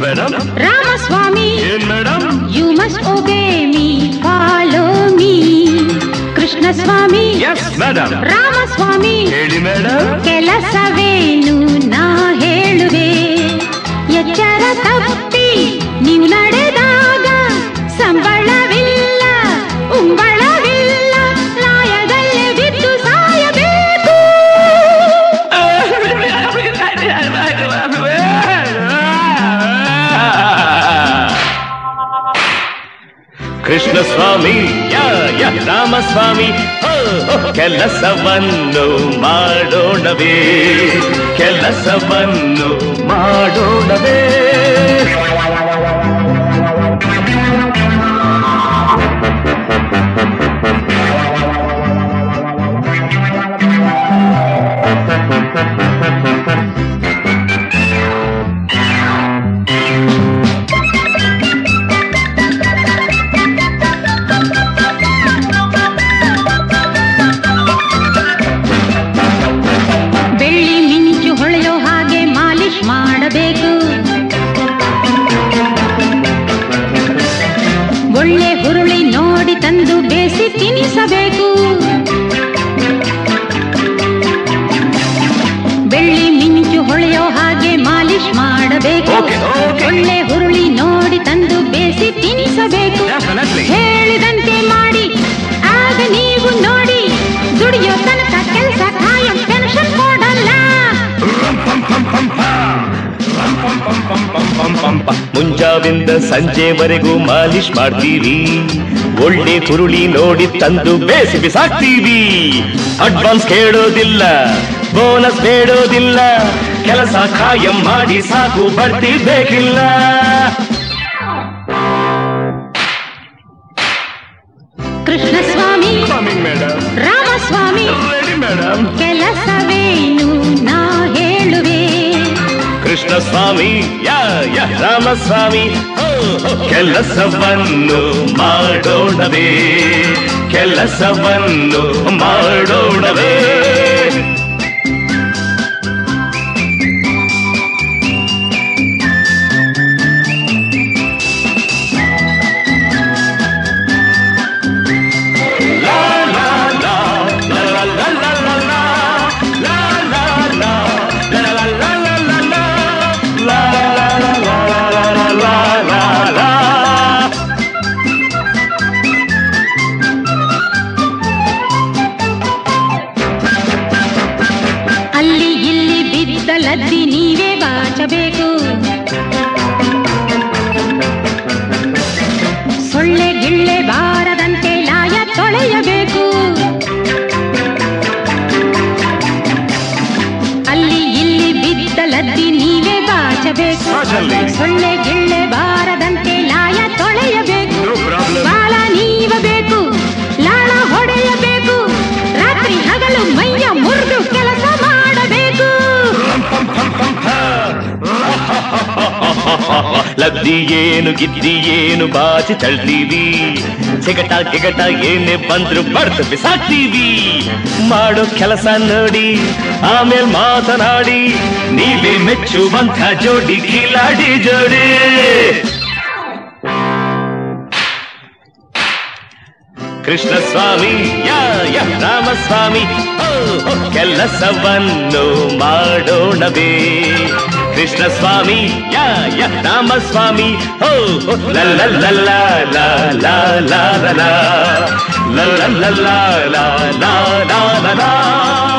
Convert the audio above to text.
Madam Ramaswamy ಏನ್ madam you must obey me follow me Krishnaswamy yes madam Ramaswamy ಹೇಳಿ madam ಕೆಲಸವೇನು ನಾ ಹೇಳುವೆ ಎಚ್ಚರ ತಪ್ಪಿ ನೀವು ನಡೆದಾಗ ಸಂಬಳವಿಲ್ಲ ಉಂಬಳವಿಲ್ಲ ಲಾಯದಲ್ಲಿ ಬಿದ್ದು ಸಾಯಬೇಕು ಕೃಷ್ಣ ಸ್ವಾಮಿ ಯ ಯ ರಾಮಸ್ವಾಮಿ ಹೋ, ಹೋ, ಕೆಲಸವನ್ನು ಮಾಡೋಣವೇ ಕೆಲಸವನ್ನು ಮಾಡೋಣವೇ ಬೆಳ್ಳಿ ಮಿಂಚು ಹೊಳೆಯೋ ಹಾಗೆ ಮಾಲಿಶ್ ಮಾಡಬೇಕು ಒಳ್ಳೆ ಹುರುಳಿ ನೋಡಿ ತಂದು ಬೇಸಿ ತಿನ್ನಿಸಬೇಕು ಬೆಳ್ಳಿ ಮಿಂಚು ಹೊಳೆಯೋ ಹಾಗೆ ಮಾಲಿಶ್ ಮಾಡಬೇಕು Okay, okay. ಒಳ್ಳೆ ಹುರುಳಿ ನೋಡಿ ತಂದು ಬೇಸಿ ತಿನ್ನಿಸಬೇಕು Definitely. ಹೇಳಿದಂತೆ ಮಾಡಿ ಆಗ ನೀವು ನೋಡಿ ದುಡಿಯೋ ತನಕ ಕೆಲಸ ಕಾಯಂ ಪೆನ್ಷನ್ ಕೊಡಲ್ಲ ಮುಂಜಾವಿಂದ ಸಂಜೆವರೆಗೂ ಮಾಲಿಶ್ ಮಾಡ್ತೀವಿ ಒಳ್ಳೆ ಕುರುಳಿ ನೋಡಿ ತಂದು ಬೇಸಿ ಬಿಸಾಕ್ತೀವಿ ಅಡ್ವಾನ್ಸ್ ಕೇಳೋದಿಲ್ಲ ಬೋನಸ್ ಬೇಡೋದಿಲ್ಲ ಕೆಲಸ ಕಾಯಂ ಮಾಡಿ ಸಾಕು ಬರ್ತಿ ಬೇಕಿಲ್ಲ Krishnaswamy madam Ramaswamy ready madam ಕೆಲಸವೇನು ನಾ ಹೇಳುವೆ ಕೃಷ್ಣ ಸ್ವಾಮಿ ಯ ಯ ರಾಮಸ್ವಾಮಿ ಹೋ, ಹೋ, ಕೆಲಸವನ್ನು ಮಾಡೋಣವೇ ಕೆಲಸವನ್ನು ಮಾಡೋಣವೇ ಲಾ, ಲಾ, ಲಾ, ಲಾ, ಲಾ, ಲಾ, ಲಾ, ಲಾ, ಲಾ. ಲಾ, ಲಾ, ಲಾ, ಲಾ, ಲಾ, ಲಾ, ಲಾ, ಲಾ, ಲಾ. ಲಾ, ಲಾ, ಲಾ, ಲಾ, ಲಾ, ಲಾ, ಲಾ, ಲಾ. ಅಲ್ಲಿ ಇಲ್ಲಿ ಬಿದ್ದ ಲದ್ದಿ ನೀವೇ ಬಾಚಬೇಕು ಸೊಳ್ಳೆ ಗಿಳ್ಳೆ ಬಾರದಂತೆ ಲಾಯ ತೊಳೆಯಬೇಕು ಅಲ್ಲಿ ಇಲ್ಲಿ ಬಿದ್ದ ಲದ್ದಿ ನೀವೇ ಬಾಚಬೇಕು ಬಾಚಲ್ಲಿ. ಸೊಳ್ಳೆ ಗಿಳ್ಳೆ ಬಾರದಂತೆ ಲಾಯ ತೊಳೆಯಬೇಕು No problem. ಬಾಲ ನೀವಬೇಕು ಲಾಳ ಹೊಡೆಯಬೇಕು ರಾತ್ರಿ ಹಗಲು ಮೈಯ ಮುರಿದು ಕೆಲಸ ಮಾಡಬೇಕು ಲದ್ದಿ ಏನು ಗಿದ್ದಿ ಏನು ಬಾಚಿ ತಳ್ತೀವಿ ಸಿಗಟ ಗಿಗಟ ಏನೇ ಬಂದ್ರು ಬರ್ದು ಬಿಸಾಕ್ತೀವಿ ಮಾಡೋ ಕೆಲಸ ನೋಡಿ ಆಮೇಲೆ ಮಾತನಾಡಿ ನೀವೇ ಮೆಚ್ಚುವಂತ ಜೋಡಿ ಕಿಲಾಡಿ ಜೋಡಿ ಕೃಷ್ಣ ಸ್ವಾಮಿ ಯ ಯ ರಾಮಸ್ವಾಮಿ ಹೋ, ಹೋ, ಕೆಲಸವನ್ನು ಮಾಡೋಣವೇ ಕೃಷ್ಣ ಸ್ವಾಮಿ ಯ ಯ ರಾಮಸ್ವಾಮಿ ಹೋ ಹೋ, ಲ ಲ ಲ ಲ ಲ ಲ ಲ ಲ ಲ ಲ ಲ ಲ ಲ ಲ ಲ ಲ ಲ ಲ ಲ